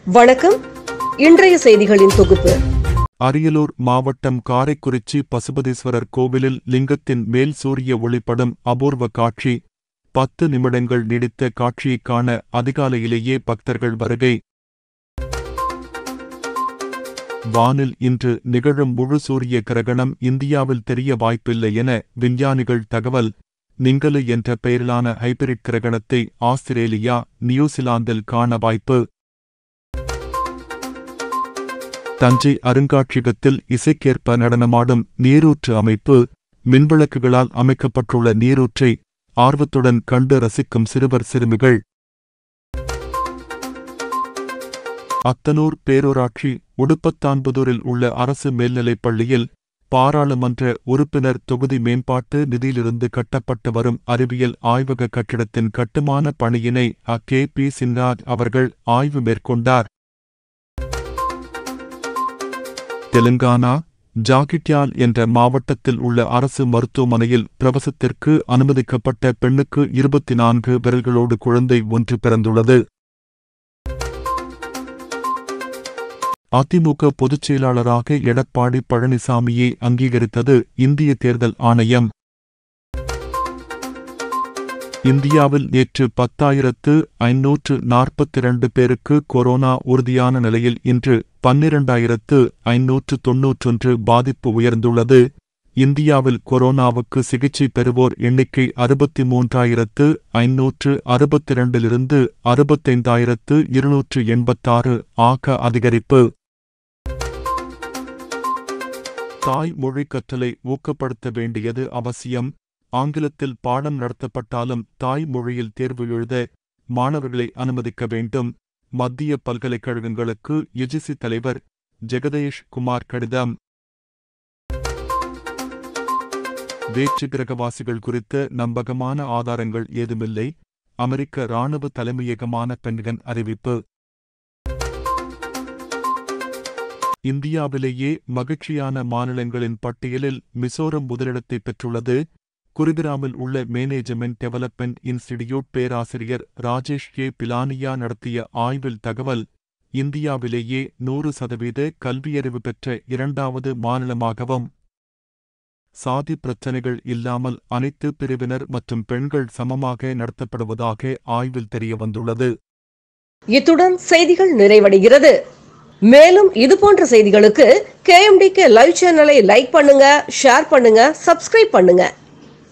வணக்கம் இன்றைய செய்திகளின் தொகுப்பு அரியலூர் மாவட்டம் காரைக்குறிச்சி பசுபதீஸ்வரர் கோவிலில் லிங்கத்தின் மேல் சூரிய ஒளிப்படும் அபூர்வ காட்சி பத்து நிமிடங்கள் நீடித்த காட்சியைக் காண அதிகாலையிலேயே பக்தர்கள் வருகை வானில் இன்று நிகழும் முழு சூரிய கிரகணம் இந்தியாவில் தெரிய வாய்ப்பில்லை என விஞ்ஞானிகள் தகவல் நிங்கலு என்ற பெயரிலான ஹைபிரிட் கிரகணத்தை ஆஸ்திரேலியா நியூசிலாந்தில் காண வாய்ப்பு தஞ்சை அருங்காட்சியகத்தில் இசைக்கேற்ப நடனமாடும் நீரூற்று அமைப்பு மின்விளக்குகளால் அமைக்கப்பட்டுள்ள நீரூற்றை ஆர்வத்துடன் கண்டு ரசிக்கும் சிறுவர் சிறுமிகள் அத்தனூர் பேரூராட்சி உடுப்பத்தான்புதூரில் உள்ள அரசு மேல்நிலைப் பள்ளியில் பாராளுமன்ற உறுப்பினர் தொகுதி மேம்பாட்டு நிதியிலிருந்து கட்டப்பட்டு வரும் அறிவியல் ஆய்வக கட்டிடத்தின் கட்டுமான பணியினை அ கே பி சின்ராஜ் அவர்கள் ஆய்வு மேற்கொண்டார் தெலுங்கானா ஜாகிட்யால் என்ற மாவட்டத்தில் உள்ள அரசு மருத்துவமனையில் பிரவசத்திற்கு அனுமதிக்கப்பட்ட பெண்ணுக்கு இருபத்தி நான்கு விரல்களோடு குழந்தை ஒன்று பிறந்துள்ளது அதிமுக பொதுச் செயலாளராக எடப்பாடி பழனிசாமியை அங்கீகரித்தது இந்திய தேர்தல் ஆணையம் இந்தியாவில் நேற்று பத்தாயிரத்து ஐநூற்று நாற்பத்திரண்டு பேருக்கு கொரோனா உறுதியான நிலையில் இன்று பன்னிரண்டாயிரத்து ஐநூற்று தொன்னூற்றொன்று பாதிப்பு உயர்ந்துள்ளது இந்தியாவில் கொரோனாவுக்கு சிகிச்சை பெறுவோர் எண்ணிக்கை அறுபத்தி மூன்றாயிரத்து ஐநூற்று அறுபத்திரண்டிலிருந்து அறுபத்தைந்தாயிரத்து இருநூற்று எண்பத்தாறு ஆக அதிகரிப்பு தாய் மொழி கற்றலை ஊக்கப்படுத்த வேண்டியது அவசியம் ஆங்கிலத்தில் பாடம் நடத்தப்பட்டாலும் தாய் மொழியில் தேர்வு எழுத மாணவர்களை அனுமதிக்க வேண்டும் மத்திய பல்கலைக்கழகங்களுக்கு யுஜிசி தலைவர் ஜெகதேஷ் குமார் கடிதம் வேற்று கிரகவாசிகள் குறித்த நம்பகமான ஆதாரங்கள் ஏதுமில்லை அமெரிக்க இராணுவ தலைமையகமான பென்கன் அறிவிப்பு இந்தியாவிலேயே மகிழ்ச்சியான மாநிலங்களின் பட்டியலில் மிசோரம் முதலிடத்தை பெற்றுள்ளது குருகிராமில் உள்ள மேனேஜ்மெண்ட் டெவலப்மெண்ட் இன்ஸ்டிடியூட் பேராசிரியர் ராஜேஷ் கே பிலானியா நடத்திய ஆய்வில் தகவல் இந்தியாவிலேயே நூறு சதவீத கல்வியறிவு பெற்ற இரண்டாவது மாநிலமாகவும் சாதி பிரச்சினைகள் இல்லாமல் அனைத்து பிரிவினர் மற்றும் பெண்கள் சமமாக நடத்தப்படுவதாக ஆய்வில் தெரியவந்துள்ளது இத்துடன் செய்திகள் நிறைவடைகிறது மேலும் இதுபோன்ற செய்திகளுக்கு கேஎம்டிகே லைவ் சேனலை லைக் பண்ணுங்க ஷேர் பண்ணுங்க சப்ஸ்கிரைப் பண்ணுங்க